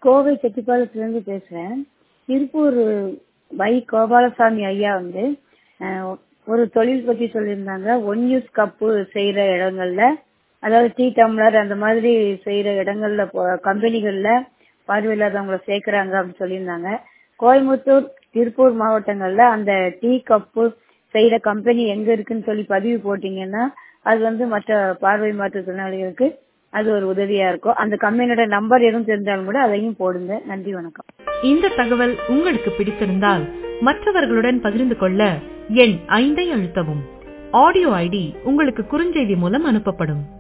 கோவை செட்டிப்பாளையத்துலேருந்து பேசுகிறேன் திருப்பூர் வை கோபாலசாமி ஐயா வந்து அஹ், ஒரு தொழில் பற்றி சொல்லியிருந்தாங்க ஒன் யூஸ் கப்பு செய்கிற இடங்கள்ல அதாவது டீ டம்ளர் அந்த மாதிரி செய்கிற இடங்கள்ல போ- கம்பெனிகள்ல பார்வையில்லாதவங்களை சேர்க்குறாங்க அப்படின்னு சொல்லியிருந்தாங்க கோயம்புத்தூர் திருப்பூர் மாவட்டங்கள்ல அந்த டீ கப்பு செய்கிற கம்பெனி எங்க இருக்குன்னு சொல்லி பதிவு போட்டீங்கன்னா அது வந்து மற்ற பார்வை மாற்றுத்திறனாளிகளுக்கு அது ஒரு உதவியா இருக்கும் அந்த கம்பெனியோட நம்பர் எதுவும் தெரிஞ்சாலும் கூட அதையும் போடுங்க நன்றி வணக்கம் இந்த தகவல் உங்களுக்கு பிடித்திருந்தால் மற்றவர்களுடன் பகிர்ந்து கொள்ள எண் ஐந்தை அழுத்தவும் ஆடியோ ஐடி உங்களுக்கு குறுஞ்செய்தி மூலம் அனுப்பப்படும்